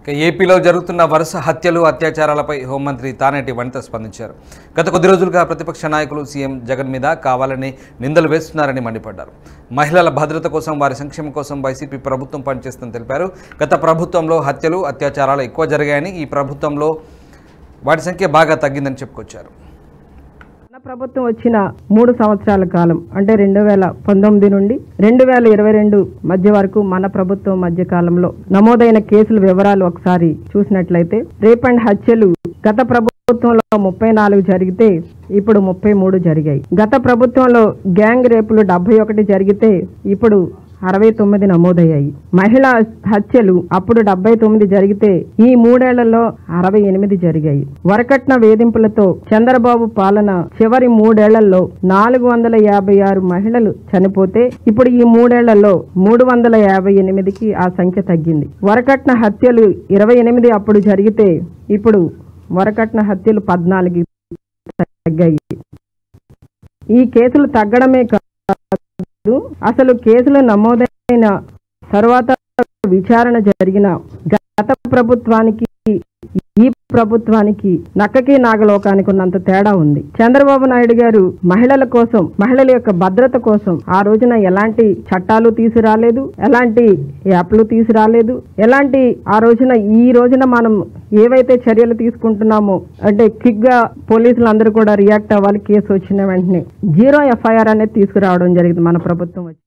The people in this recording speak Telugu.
ఇక ఏపీలో జరుగుతున్న వరుస హత్యలు అత్యాచారాలపై హోంమంత్రి తానేటి వనిత స్పందించారు గత కొద్ది రోజులుగా ప్రతిపక్ష నాయకులు సీఎం జగన్ మీద కావాలని నిందలు వేస్తున్నారని మండిపడ్డారు మహిళల భద్రత కోసం వారి సంక్షేమం కోసం వైసీపీ ప్రభుత్వం పనిచేస్తుందని తెలిపారు గత ప్రభుత్వంలో హత్యలు అత్యాచారాలు ఎక్కువ జరిగాయని ఈ ప్రభుత్వంలో వాటి సంఖ్య బాగా తగ్గిందని చెప్పుకొచ్చారు మన ప్రభుత్వం వచ్చిన మూడు సంవత్సరాల కాలం అంటే రెండు వేల పంతొమ్మిది నుండి రెండు వేల ఇరవై రెండు మధ్య వరకు మన ప్రభుత్వం మధ్య కాలంలో నమోదైన కేసుల వివరాలు ఒకసారి చూసినట్లయితే రేప్ అండ్ హత్యలు గత ప్రభుత్వంలో ముప్పై నాలుగు జరిగితే ఇప్పుడు ముప్పై మూడు జరిగాయి గత ప్రభుత్వంలో గ్యాంగ్ రేపులు డెబ్బై ఒకటి జరిగితే ఇప్పుడు అరవై తొమ్మిది నమోదయ్యాయి మహిళా హత్యలు అప్పుడు డెబ్బై తొమ్మిది జరిగితే ఈ మూడేళ్లలో అరవై ఎనిమిది జరిగాయి వరకట్న వేధింపులతో చంద్రబాబు పాలన చివరి మూడేళ్లలో నాలుగు వందల యాభై ఆరు మహిళలు చనిపోతే ఇప్పుడు ఈ మూడేళ్లలో మూడు వందల యాభై ఎనిమిదికి ఆ సంఖ్య తగ్గింది వరకట్న హత్యలు ఇరవై ఎనిమిది అప్పుడు జరిగితే ఇప్పుడు వరకట్న హత్యలు పద్నాలుగు తగ్గాయి ఈ కేసులు తగ్గడమే కాదు అసలు కేసులు నమోదైన తర్వాత విచారణ జరిగిన గత ప్రభుత్వానికి ఈ ప్రభుత్వానికి నక్కకి నాగలోకానికి ఉన్నంత తేడా ఉంది చంద్రబాబు నాయుడు గారు మహిళల కోసం మహిళల యొక్క భద్రత కోసం ఆ రోజున ఎలాంటి చట్టాలు తీసుకురాలేదు ఎలాంటి యాప్లు తీసుకురాలేదు ఎలాంటి ఆ రోజున ఈ రోజున మనం ఏవైతే చర్యలు తీసుకుంటున్నామో అంటే క్విక్ గా పోలీసులు అందరూ కూడా రియాక్ట్ అవ్వాలి కేసు వచ్చిన వెంటనే జీరో ఎఫ్ఐఆర్ అనేది తీసుకురావడం జరిగింది మన ప్రభుత్వం వచ్చి